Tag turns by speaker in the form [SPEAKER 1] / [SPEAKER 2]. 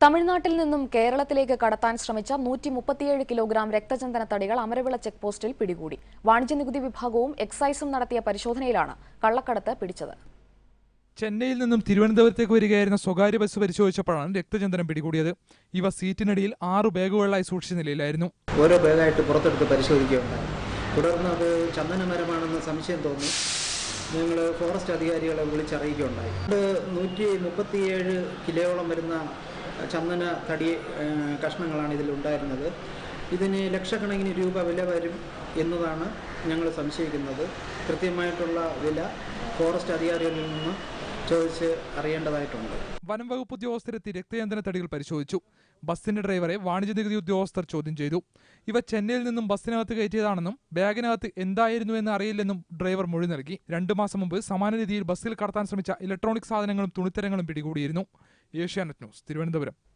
[SPEAKER 1] തമിഴ്നാട്ടിൽ നിന്നും കേരളത്തിലേക്ക് കടത്താൻ ശ്രമിച്ച നൂറ്റി മുപ്പത്തിയേഴ് കിലോഗ്രാം രക്തചന്ദന തടികൾ അമരവിള ചെക്ക് പോസ്റ്റിൽ പിടികൂടി വാണിജ്യ നികുതി വിഭാഗവും എക്സൈസും നടത്തിയ പരിശോധനയിലാണ് കള്ളക്കടത്ത് പിടിച്ചത്
[SPEAKER 2] ചെന്നൈയിൽ നിന്നും തിരുവനന്തപുരത്തേക്ക് വരികയായിരുന്ന സ്വകാര്യ ബസ് പരിശോധിച്ചപ്പോഴാണ് രക്തചന്ദനം പിടികൂടിയത് ഇവ സീറ്റിനടിയിൽ ആറ് ബാഗുകളിലായി സൂക്ഷിച്ച നിലയിലായിരുന്നു
[SPEAKER 3] ഓരോ ബാഗായിട്ട് പുറത്തെടുത്ത് പരിശോധിക്കുകയുണ്ടായി തുടർന്ന് അത് ചന്ദനമരമാണെന്ന് സംശയം തോന്നി ഞങ്ങൾ ഫോറസ്റ്റ് അധികാരികളെ വിളിച്ചറിയിക്കുകയുണ്ടായി ഇത് നൂറ്റി മുപ്പത്തിയേഴ് കിലോയോളം വരുന്ന ചന്ദന തടി ഏഹ്, കഷ്ണങ്ങളാണ് ഇതിൽ ഉണ്ടായിരുന്നത് ഇതിന് ലക്ഷക്കണക്കിന് രൂപ വില വരും എന്നതാണ് ഞങ്ങൾ സംശയിക്കുന്നത് കൃത്യമായിട്ടുള്ള വില ഫോറസ്റ്റ് അധികാരികളിൽ നിന്ന് ചോദിച്ച് അറിയേണ്ടതായിട്ടുണ്ട്
[SPEAKER 2] വനം വകുപ്പ് ഉദ്യോഗസ്ഥരെത്തി രക്തചന്ദന തടികൾ പരിശോധിച്ചു ബസിന്റെ ഡ്രൈവറെ വാണിജ്യ നികുതി ഉദ്യോഗസ്ഥർ ചോദ്യം ചെയ്തു ഇവ ചെന്നൈയിൽ നിന്നും ബസ്സിനകത്ത് കയറ്റിയതാണെന്നും ബാഗിനകത്ത് എന്തായിരുന്നു എന്ന് അറിയില്ലെന്നും ഡ്രൈവർ മൊഴി നൽകി രണ്ടു മാസം മുമ്പ് സമാന രീതിയിൽ ബസ്സിൽ കടത്താൻ ശ്രമിച്ച ഇലക്ട്രോണിക് സാധനങ്ങളും തുണിത്തരങ്ങളും പിടികൂടിയിരുന്നു ഏഷ്യാനെറ്റ് ന്യൂസ് തിരുവനന്തപുരം